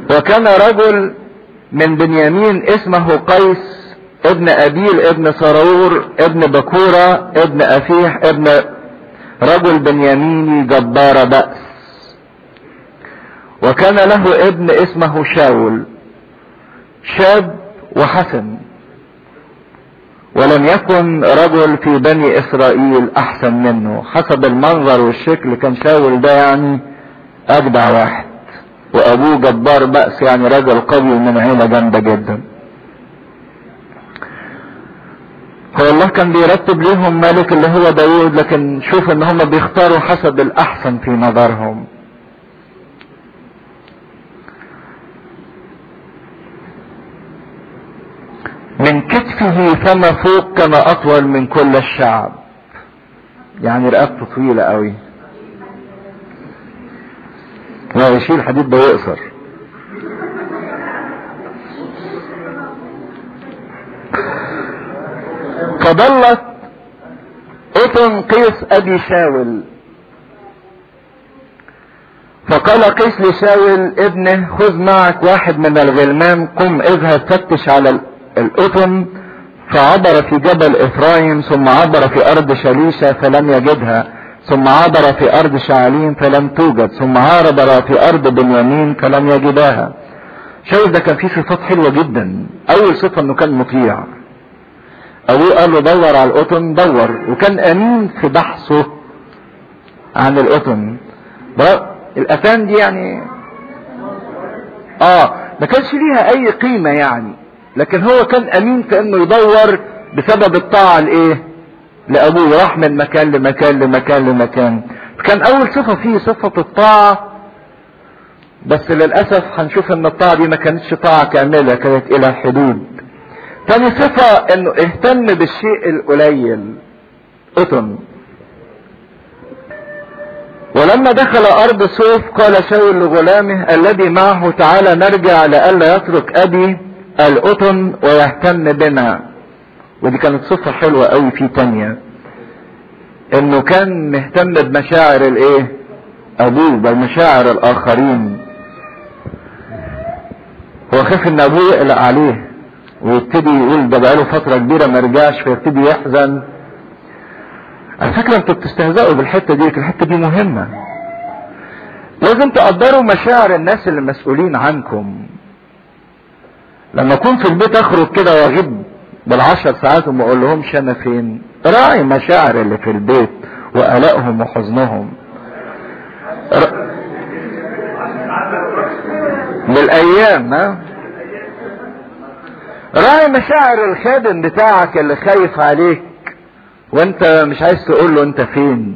وكان رجل من بنيامين اسمه قيس ابن ابيل ابن سرور ابن بكورة ابن افيح ابن رجل بنياميني جبار بأس وكان له ابن اسمه شاول شاب وحسن ولم يكن رجل في بني اسرائيل احسن منه حسب المنظر والشكل كان شاول ده يعني اجدع واحد وابوه جبار بأس يعني رجل قوي من عيلة جامدة جدا هو الله كان بيرتب ليهم ملك اللي هو داوود لكن شوف ان هم بيختاروا حسب الاحسن في نظرهم من كتفه فما فوق كان اطول من كل الشعب يعني رقبته طويلة قوي لا يشيل حديد ده يقصر فضلت اذن قيس ابي شاول فقال قيس لشاول ابنه خذ معك واحد من الغلمان قم اذهب فتش على الاذن فعبر في جبل افرايم ثم عبر في ارض شليشة فلم يجدها ثم عبر في ارض شعالين فلم توجد ثم عبر في ارض بنيامين فلم يجدها شاول ده كان فيه صفات حلوة جدا اول صفة انه كان مطيع ابوه قال له دور على القطن دور وكان امين في بحثه عن القطن الاتان دي يعني اه ما كانش ليها اي قيمة يعني لكن هو كان امين في انه يدور بسبب الطاعة لايه لابوه راح من مكان لمكان لمكان لمكان كان اول صفة فيه صفة الطاعة بس للاسف هنشوف ان الطاعة دي ما كانتش طاعة كاملة كانت الى حدود تاني صفة انه اهتم بالشيء القليل قطن ولما دخل ارض صوف قال شاول لغلامه الذي معه تعالى نرجع لئلا يترك ابي القطن ويهتم بنا ودي كانت صفة حلوة قوي في تانية انه كان مهتم بمشاعر الايه ابوه بمشاعر الاخرين هو خاف ان ابوه يقلق عليه ويبتدي يقول ده بقاله فترة كبيرة ما رجعش فيبتدي يحزن على فكرة انتوا بتستهزئوا بالحتة دي الحتة دي مهمة لازم تقدروا مشاعر الناس اللي مسؤولين عنكم لما اكون في البيت اخرج كده واغيب بالعشر ساعات وما اقول لهمش انا فين راعي مشاعر اللي في البيت وقلقهم وحزنهم ر... بالايام ها راعي مشاعر الخادم بتاعك اللي خايف عليك وانت مش عايز تقول له انت فين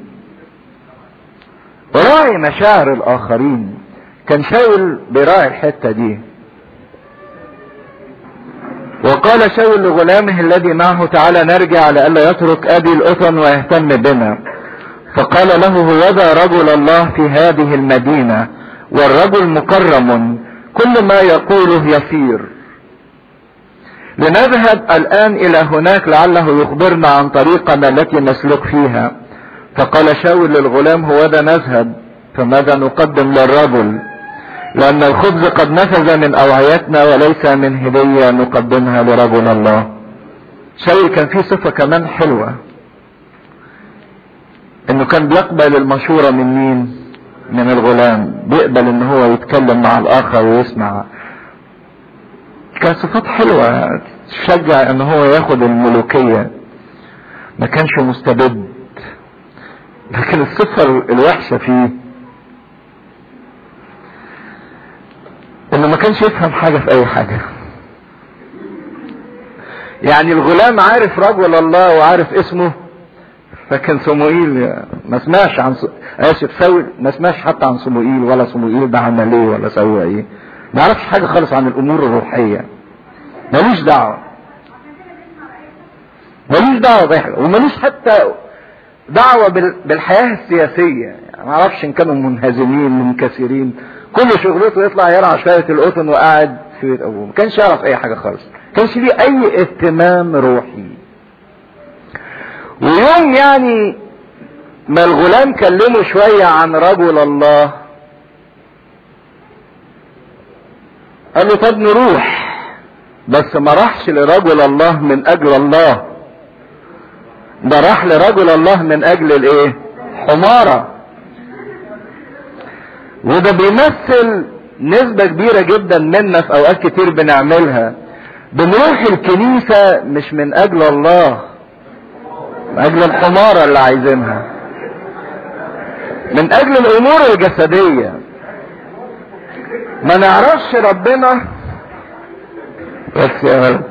راعي مشاعر الاخرين كان شاول بيراعي الحتة دي وقال شاول لغلامه الذي معه تعالى نرجع لئلا يترك ابي الأطن ويهتم بنا فقال له هوذا رجل الله في هذه المدينة والرجل مكرم كل ما يقوله يصير لنذهب الآن إلى هناك لعله يخبرنا عن طريقنا التي نسلك فيها فقال شاول للغلام هوذا نذهب فماذا نقدم للرجل لأن الخبز قد نفذ من أوعيتنا وليس من هدية نقدمها لرجل الله شاول كان فيه صفة كمان حلوة انه كان بيقبل المشورة من مين من الغلام بيقبل ان هو يتكلم مع الاخر ويسمع كان صفات حلوة تشجع ان هو ياخد الملوكية ما كانش مستبد لكن الصفة الوحشة فيه انه ما كانش يفهم حاجة في اي حاجة يعني الغلام عارف رجل الله وعارف اسمه لكن صموئيل ما سمعش عن اسف سوي ما سمعش حتى عن صموئيل ولا صموئيل ده عمل ايه ولا سوى ايه ما يعرفش حاجه خالص عن الامور الروحيه ملوش دعوه ملوش دعوه بحاجه وملوش حتى دعوه بالحياه السياسيه يعني ما اعرفش ان كانوا منهزمين منكسرين كل شغلته يطلع يرعى شويه القطن وقاعد في بيت ابوه ما كانش يعرف اي حاجه خالص ما كانش ليه اي اهتمام روحي ويوم يعني ما الغلام كلمه شوية عن رجل الله قال له طب نروح بس ما راحش لرجل الله من اجل الله ده راح لرجل الله من اجل الايه حمارة وده بيمثل نسبة كبيرة جدا منا في اوقات كتير بنعملها بنروح الكنيسة مش من اجل الله من اجل الحمارة اللي عايزينها من اجل الامور الجسدية ما نعرفش ربنا بس يا ولد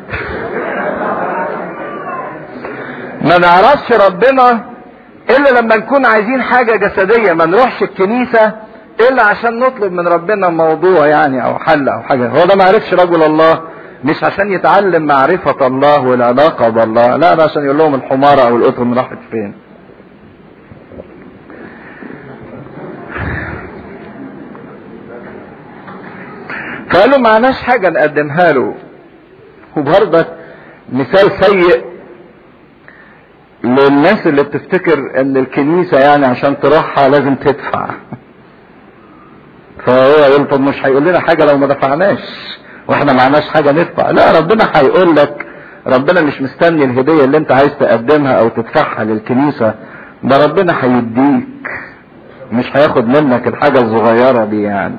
ما نعرفش ربنا الا لما نكون عايزين حاجة جسدية ما نروحش الكنيسة الا عشان نطلب من ربنا موضوع يعني او حل او حاجة هو ده ما عرفش رجل الله مش عشان يتعلم معرفة الله والعلاقة بالله لا ده عشان يقول لهم الحمارة او القطن راحت فين فقالوا معناش حاجة نقدمها له وبرضك مثال سيء للناس اللي بتفتكر ان الكنيسة يعني عشان تروحها لازم تدفع فهو يقول طب مش هيقول لنا حاجة لو ما دفعناش واحنا معناش حاجة ندفع لا ربنا هيقول لك ربنا مش مستني الهدية اللي انت عايز تقدمها او تدفعها للكنيسة ده ربنا هيديك مش هياخد منك الحاجة الصغيرة دي يعني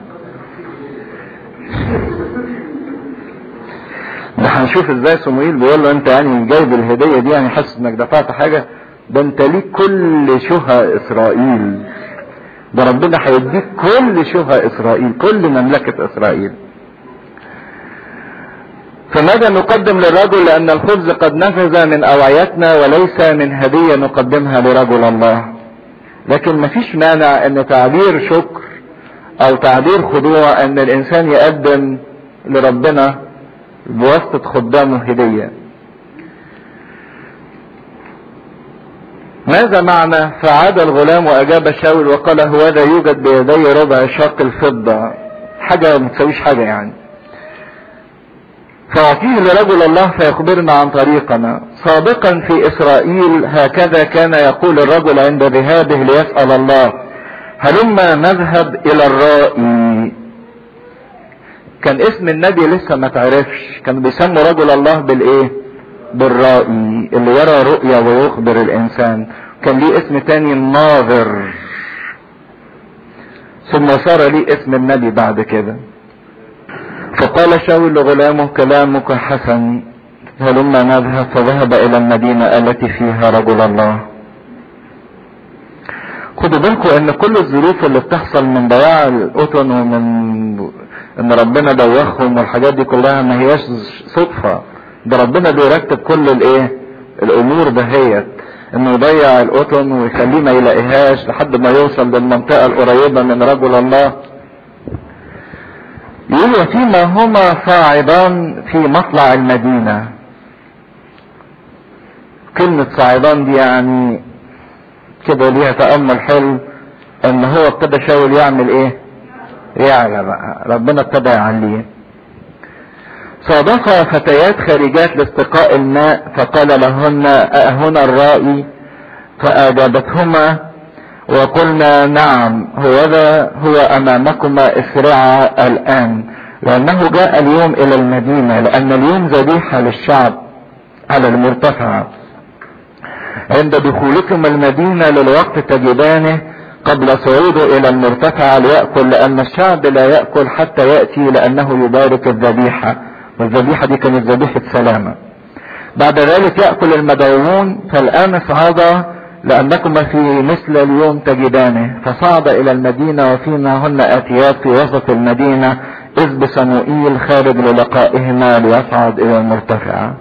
ده هنشوف ازاي صموئيل بيقول له انت يعني جايب الهديه دي يعني حاسس انك دفعت حاجه ده انت ليك كل شهى اسرائيل ده ربنا هيديك كل شهى اسرائيل كل مملكه اسرائيل فماذا نقدم للرجل لان الخبز قد نفذ من اوعيتنا وليس من هديه نقدمها لرجل الله لكن مفيش مانع ان تعبير شكر او تعبير خضوع ان الانسان يقدم لربنا بواسطة خدامه هدية ماذا معنى فعاد الغلام واجاب شاول وقال هوذا يوجد بيدي ربع شاق الفضة حاجة ما تسويش حاجة يعني فأعطيه لرجل الله فيخبرنا عن طريقنا سابقا في إسرائيل هكذا كان يقول الرجل عند ذهابه ليسأل الله هلما نذهب إلى الرائي كان اسم النبي لسه ما تعرفش كانوا بيسموا رجل الله بالايه بالرائي اللي يرى رؤيا ويخبر الانسان كان ليه اسم تاني الناظر ثم صار ليه اسم النبي بعد كده فقال شاول لغلامه كلامك حسن هلما نذهب فذهب الى المدينة التي فيها رجل الله خدوا بالكم ان كل الظروف اللي بتحصل من ضياع القطن ومن ان ربنا دوخهم والحاجات دي كلها ما هياش صدفة ده ربنا بيرتب كل الايه الامور دهيت انه يضيع القطن ويخليه ما يلاقيهاش لحد ما يوصل للمنطقة القريبة من رجل الله يقول وفيما هما صاعدان في مطلع المدينة كلمة صاعدان دي يعني كده ليها تأمل حلو ان هو ابتدى شاول يعمل ايه يعلى بقى ربنا ابتدى يعليه صادف فتيات خارجات لاستقاء الماء فقال لهن أهنا الرائي فأجابتهما وقلنا نعم هوذا هو أمامكما اسرعا الآن لأنه جاء اليوم إلى المدينة لأن اليوم ذبيحة للشعب على المرتفع عند دخولكم المدينة للوقت تجدانه قبل صعوده الى المرتفع ليأكل لان الشعب لا يأكل حتى يأتي لانه يبارك الذبيحة والذبيحة دي كانت ذبيحة سلامة بعد ذلك يأكل المدعوون فالآن اصعدا لأنكما في مثل اليوم تجدانه فصعد إلى المدينة وفيما هن آتيات في وسط المدينة إذ بصموئيل خارج للقائهما ليصعد إلى المرتفع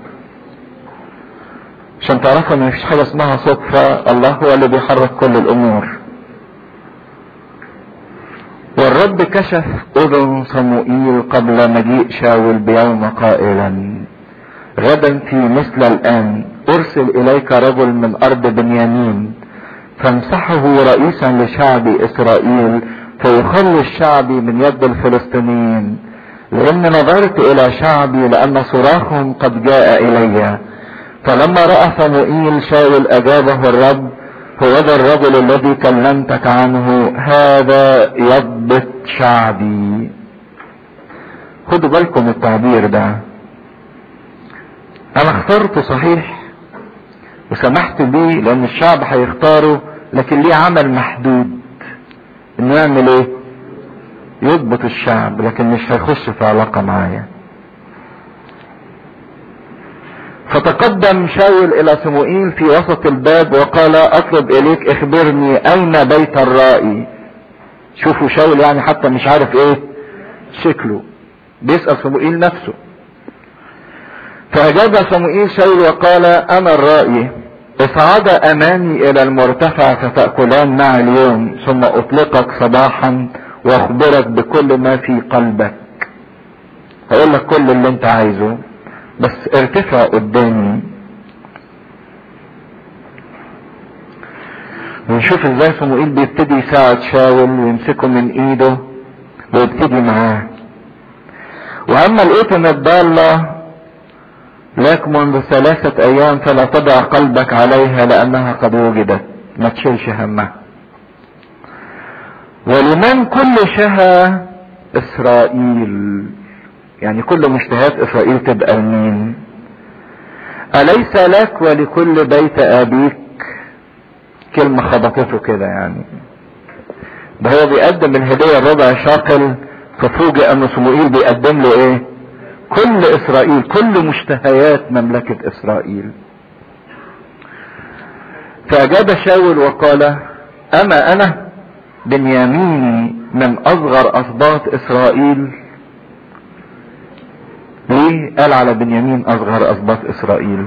عشان تعرفوا ان مفيش حاجة اسمها صدفة الله هو اللي بيحرك كل الامور والرب كشف اذن صموئيل قبل مجيء شاول بيوم قائلا غدا في مثل الان ارسل اليك رجل من ارض بنيامين فامسحه رئيسا لشعب اسرائيل فيخلص شعبي من يد الفلسطينيين لان نظرت الى شعبي لان صراخهم قد جاء الي فلما رأى صموئيل شاول أجابه الرب هو ذا الرجل الذي كلمتك عنه هذا يضبط شعبي خدوا بالكم التعبير ده انا اخترته صحيح وسمحت بيه لان الشعب هيختاره لكن ليه عمل محدود انه يعمل ايه يضبط الشعب لكن مش هيخش في علاقة معايا فتقدم شاول الى سموئيل في وسط الباب وقال اطلب اليك اخبرني اين بيت الرائي شوفوا شاول يعني حتى مش عارف ايه شكله بيسأل صموئيل نفسه فأجاب صموئيل شاول وقال أنا الرائي اصعد أمامي إلى المرتفع فتأكلان مع اليوم ثم أطلقك صباحا وأخبرك بكل ما في قلبك هقول لك كل اللي انت عايزه بس ارتفع قدامي ونشوف ازاي صموئيل بيبتدي يساعد شاول ويمسكه من ايده ويبتدي معاه واما الاتم الضالة لك منذ ثلاثة ايام فلا تضع قلبك عليها لانها قد وجدت ما تشيلش همها ولمن كل شهى اسرائيل يعني كل مشتهات اسرائيل تبقى لمين اليس لك ولكل بيت ابيك كلمة خبطته كده يعني ده هو بيقدم الهدية الربع شاقل ففوجئ ان صموئيل بيقدم له ايه كل اسرائيل كل مشتهيات مملكة اسرائيل فاجاب شاول وقال اما انا بنياميني من اصغر اسباط اسرائيل ليه قال على بنيامين اصغر اسباط اسرائيل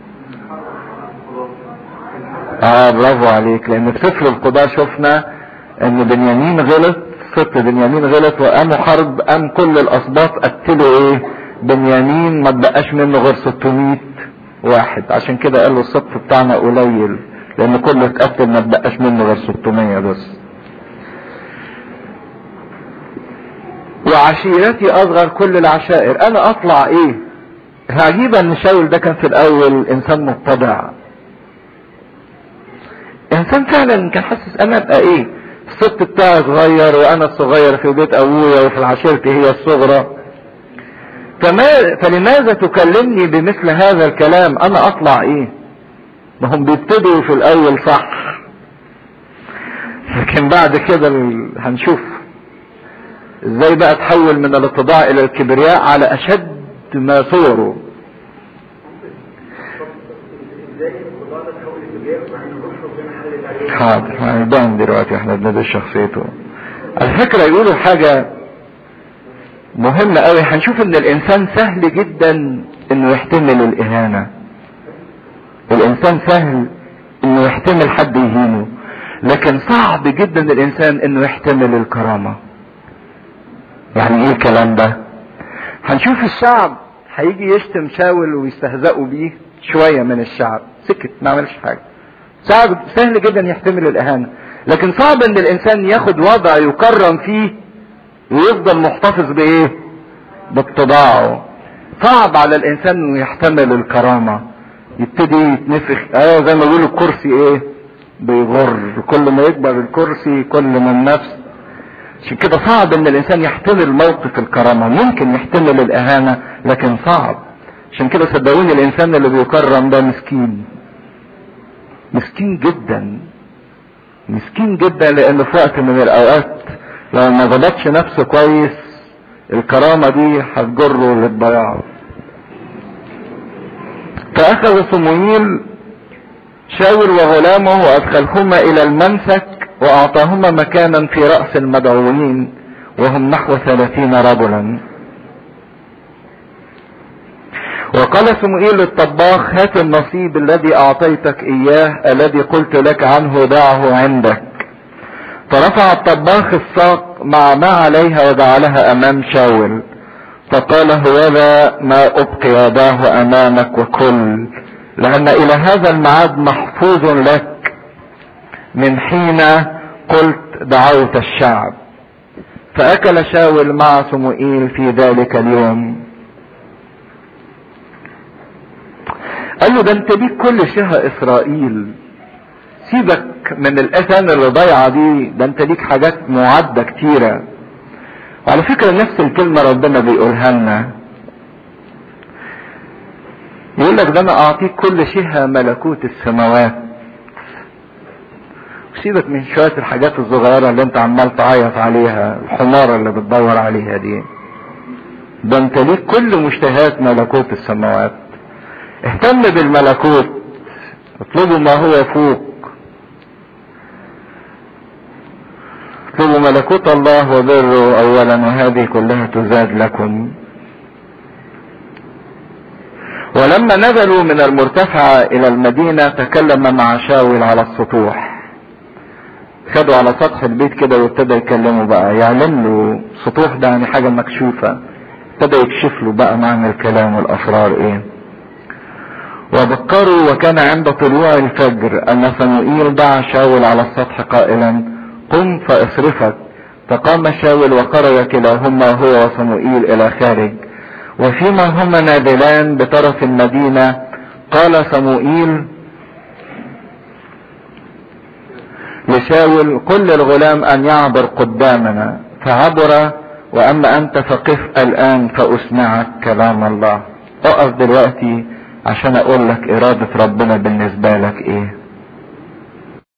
اه برافو عليك لان في سفر القضاء شفنا ان بنيامين غلط ست بنيامين غلط وقاموا حرب قام كل الاسباط قتلوا ايه بنيامين ما تبقاش منه غير 600 واحد عشان كده قالوا السبط بتاعنا قليل لان كله اتقتل ما تبقاش منه غير 600 بس وعشيرتي اصغر كل العشائر انا اطلع ايه عجيبة ان شاول ده كان في الاول انسان متضع انسان فعلا كان حاسس انا ابقى ايه الست بتاعي صغير وانا الصغير في بيت ابويا وفي عشيرتي هي الصغرى فما فلماذا تكلمني بمثل هذا الكلام انا اطلع ايه ما هم بيبتدوا في الاول صح لكن بعد كده هنشوف ازاي بقى تحول من الاتضاع الى الكبرياء على اشد ما صوره حاضر هيبان دلوقتي احنا بندرس شخصيته على فكرة يقولوا حاجة مهمة قوي هنشوف ان الانسان سهل جدا انه يحتمل الاهانة الانسان سهل انه يحتمل حد يهينه لكن صعب جدا الانسان انه يحتمل الكرامة يعني ايه الكلام ده هنشوف الشعب هيجي يشتم شاول ويستهزئوا بيه شوية من الشعب سكت ما عملش حاجة صعب سهل جدا يحتمل الاهانة لكن صعب ان الانسان ياخد وضع يكرم فيه ويفضل محتفظ بايه باتضاعه صعب على الانسان انه يحتمل الكرامة يبتدي يتنفخ اه زي ما بيقولوا الكرسي ايه بيغر كل ما يكبر الكرسي كل ما النفس عشان كده صعب ان الانسان يحتمل موقف الكرامة ممكن يحتمل الاهانة لكن صعب عشان كده صدقوني الانسان اللي بيكرم ده مسكين مسكين جدا مسكين جدا لانه في وقت من الاوقات لو ما ضبطش نفسه كويس الكرامة دي هتجره للضياع فاخذ صموئيل شاول وغلامه وادخلهما الى المنسك واعطاهما مكانا في رأس المدعوين وهم نحو ثلاثين رجلا وقال سموئيل للطباخ هات النصيب الذي اعطيتك اياه الذي قلت لك عنه دعه عندك فرفع الطباخ الساق مع ما عليها وجعلها امام شاول فقال هذا ما ابقي دعه امامك وكل لان الى هذا الميعاد محفوظ لك من حين قلت دعوت الشعب فاكل شاول مع سموئيل في ذلك اليوم قال له ده انت ليك كل شهى اسرائيل سيبك من الاثام اللي ضايعه دي ده انت ليك حاجات معده كتيره وعلى فكرة نفس الكلمة ربنا بيقولها لنا يقول لك ده انا اعطيك كل شيء ملكوت السماوات سيبك من شوية الحاجات الصغيرة اللي انت عمال تعيط عليها الحمارة اللي بتدور عليها دي ده انت ليك كل مشتهات ملكوت السماوات اهتم بالملكوت اطلبوا ما هو فوق اطلبوا ملكوت الله وبره اولا وهذه كلها تزاد لكم ولما نزلوا من المرتفعة الى المدينة تكلم مع شاول على السطوح خدوا على سطح البيت كده وابتدى يكلموا بقى يعلم له سطوح ده يعني حاجة مكشوفة ابتدى يكشف له بقى معنى الكلام والاسرار ايه وبكروا وكان عند طلوع الفجر ان صموئيل دعا شاول على السطح قائلا قم فاصرفك فقام شاول وخرج كلاهما هو وصموئيل الى خارج وفيما هما نازلان بطرف المدينة قال صموئيل لشاول قل للغلام ان يعبر قدامنا فعبر واما انت فقف الان فاسمعك كلام الله اقف دلوقتي عشان اقول لك ارادة ربنا بالنسبة لك ايه